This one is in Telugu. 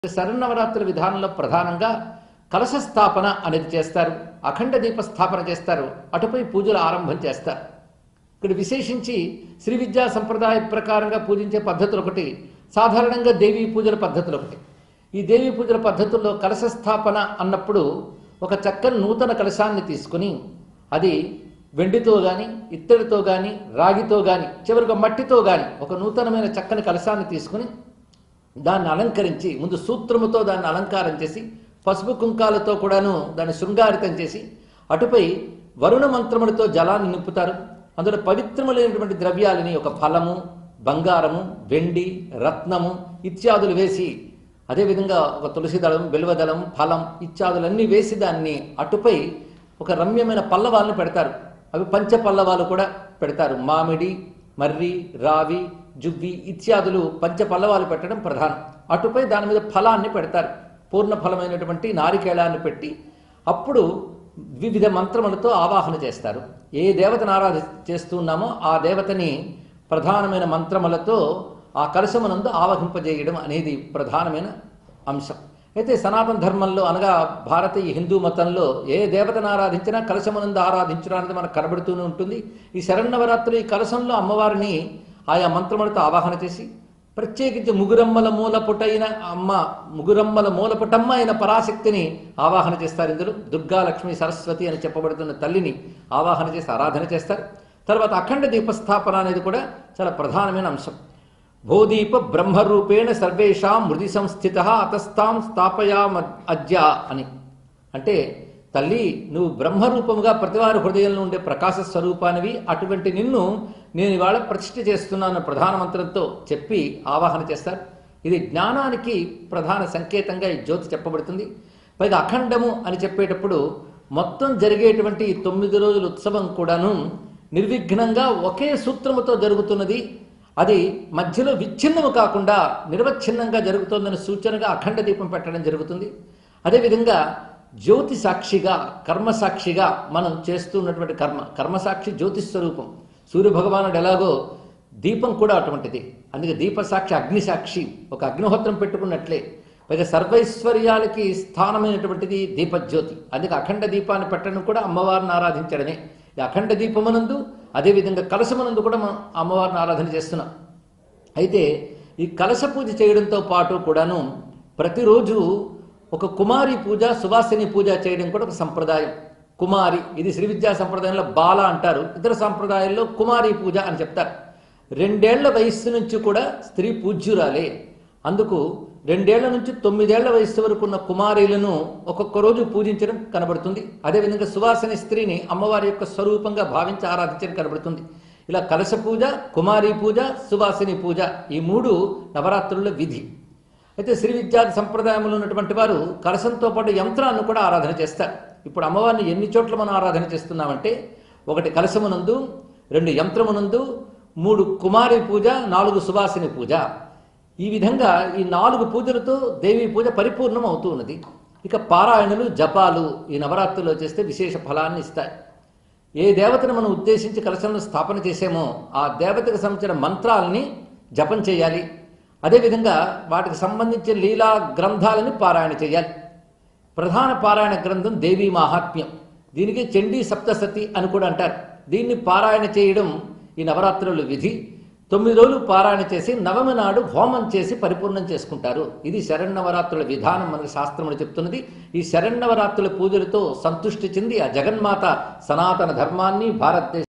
శరన్నవరాత్రుల విధానంలో ప్రధానంగా కలశ స్థాపన అనేది చేస్తారు అఖండ దీప స్థాపన చేస్తారు అటుపై పూజలు ఆరంభం చేస్తారు ఇక్కడ విశేషించి శ్రీ విద్యా సంప్రదాయ ప్రకారంగా పూజించే పద్ధతులు ఒకటి సాధారణంగా దేవీ పూజల పద్ధతులు ఒకటి ఈ దేవీ పూజల పద్ధతుల్లో కలశ స్థాపన అన్నప్పుడు ఒక చక్కని నూతన కలశాన్ని తీసుకుని అది వెండితో కానీ ఇత్తడితో కానీ రాగితో కానీ చివరికి మట్టితో కానీ ఒక నూతనమైన చక్కని కలశాన్ని తీసుకుని దాన్ని అలంకరించి ముందు సూత్రముతో దాన్ని అలంకారం చేసి పసుపు కుంకాలతో కూడాను దాన్ని శృంగారితం చేసి అటుపై వరుణ మంత్రములతో జలాన్ని నింపుతారు అందులో పవిత్రములైనటువంటి ద్రవ్యాలని ఒక ఫలము బంగారము వెండి రత్నము ఇత్యాదులు వేసి అదేవిధంగా ఒక తులసి దళం బిల్వదళం ఫలం ఇత్యాదులన్నీ వేసి దాన్ని అటుపై ఒక రమ్యమైన పల్లవాలను పెడతారు అవి పంచ పల్లవాలు కూడా పెడతారు మామిడి మర్రి రావి జువ్వి ఇత్యాదులు పంచ పల్లవాలు పెట్టడం ప్రధానం అటుపై దాని మీద ఫలాన్ని పెడతారు పూర్ణ ఫలమైనటువంటి నారికేళాన్ని పెట్టి అప్పుడు వివిధ మంత్రములతో ఆవాహన చేస్తారు ఏ దేవతను ఆరాధన చేస్తున్నామో ఆ దేవతని ప్రధానమైన మంత్రములతో ఆ కలశమునందు ఆవహింపజేయడం అనేది ప్రధానమైన అంశం అయితే సనాతన ధర్మంలో అనగా భారతీయ హిందూ మతంలో ఏ దేవతను ఆరాధించినా కలశమునందు ఆరాధించడం అనేది మనకు కనబడుతూనే ఉంటుంది ఈ శరణవరాత్రులు ఈ కలశంలో అమ్మవారిని ఆయా మంత్రములతో ఆవాహన చేసి ప్రత్యేకించి ముగురమ్మల మూలపుటైన అమ్మ ముగురమ్మల మూలపుటమ్మ అయిన పరాశక్తిని ఆవాహన చేస్తారు ఇందులో దుర్గా లక్ష్మి సరస్వతి అని చెప్పబడుతున్న తల్లిని ఆవాహన చేసి ఆరాధన చేస్తారు తర్వాత అఖండ దీపస్థాపన అనేది కూడా చాలా ప్రధానమైన అంశం భూదీప బ్రహ్మరూపేణ సర్వేషాం మృది సంస్థిత అతస్థాం స్థాపయామ అద్య అని అంటే తల్లి నువ్వు బ్రహ్మరూపముగా ప్రతివారి హృదయంలో ఉండే ప్రకాశ స్వరూపానివి అటువంటి నిన్ను నేను ఇవాళ ప్రతిష్ఠ చేస్తున్నాను ప్రధాన మంత్రంతో చెప్పి ఆవాహన చేస్తారు ఇది జ్ఞానానికి ప్రధాన సంకేతంగా ఈ జ్యోతి చెప్పబడుతుంది పైగా అఖండము అని చెప్పేటప్పుడు మొత్తం జరిగేటువంటి ఈ తొమ్మిది రోజుల ఉత్సవం కూడాను నిర్విఘ్నంగా ఒకే సూత్రముతో జరుగుతున్నది అది మధ్యలో విచ్ఛిన్నము కాకుండా నిర్వచ్ఛిన్నంగా జరుగుతోందని సూచనగా అఖండ దీపం పెట్టడం జరుగుతుంది అదేవిధంగా జ్యోతి సాక్షిగా కర్మ సాక్షిగా మనం చేస్తున్నటువంటి కర్మ కర్మసాక్షి జ్యోతి స్వరూపం సూర్యభగవానుడు ఎలాగో దీపం కూడా అటువంటిది అందుకే దీపసాక్షి అగ్నిసాక్షి ఒక అగ్నిహోత్రం పెట్టుకున్నట్లే పైగా సర్వైశ్వర్యాలకి స్థానమైనటువంటిది దీపజ్యోతి అందుకే అఖండ దీపాన్ని పెట్టడం కూడా అమ్మవారిని ఆరాధించడమే ఈ అఖండ దీపమునందు అదేవిధంగా కలశమునందు కూడా మనం అమ్మవారిని ఆరాధన చేస్తున్నాం అయితే ఈ కలశ పూజ చేయడంతో పాటు కూడాను ప్రతిరోజు ఒక కుమారి పూజ సువాసిని పూజ చేయడం కూడా ఒక సంప్రదాయం కుమారి ఇది శ్రీ విద్యా సంప్రదాయంలో బాల అంటారు ఇతర సంప్రదాయాల్లో కుమారి పూజ అని చెప్తారు రెండేళ్ల వయస్సు నుంచి కూడా స్త్రీ పూజ్యురాలే అందుకు రెండేళ్ల నుంచి తొమ్మిదేళ్ల వయస్సు వరకు ఉన్న కుమారీలను ఒక్కొక్క రోజు పూజించడం కనబడుతుంది అదేవిధంగా సువాసని స్త్రీని అమ్మవారి యొక్క స్వరూపంగా భావించి ఆరాధించడం కనబడుతుంది ఇలా కలశ పూజ కుమారి పూజ సువాసిని పూజ ఈ మూడు నవరాత్రుల విధి అయితే శ్రీ విద్యాది సంప్రదాయంలో ఉన్నటువంటి వారు కలశంతో పాటు యంత్రాన్ని కూడా ఆరాధన చేస్తారు ఇప్పుడు అమ్మవారిని ఎన్ని చోట్ల మనం ఆరాధన చేస్తున్నామంటే ఒకటి కలశమునందు రెండు యంత్రమునందు మూడు కుమారి పూజ నాలుగు సువాసిని పూజ ఈ విధంగా ఈ నాలుగు పూజలతో దేవి పూజ పరిపూర్ణం అవుతూ ఉన్నది ఇక పారాయణలు జపాలు ఈ నవరాత్రుల్లో చేస్తే విశేష ఫలాన్ని ఇస్తాయి ఏ దేవతను మనం ఉద్దేశించి కలశంలో స్థాపన చేసామో ఆ దేవతకు సంబంధించిన మంత్రాలని జపం చేయాలి అదేవిధంగా వాటికి సంబంధించిన లీలా గ్రంథాలను పారాయణ చేయాలి ప్రధాన పారాయణ గ్రంథం దేవీ మాహాత్మ్యం దీనికి చండీ సప్తసతి అని కూడా అంటారు దీన్ని పారాయణ చేయడం ఈ నవరాత్రుల విధి తొమ్మిది రోజులు పారాయణ చేసి నవమి నాడు హోమం చేసి పరిపూర్ణం చేసుకుంటారు ఇది శరణవరాత్రుల విధానం మనకు శాస్త్రములు చెప్తున్నది ఈ శరణవరాత్రుల పూజలతో సంతుష్టి చెంది ఆ జగన్మాత సనాతన ధర్మాన్ని భారతదేశ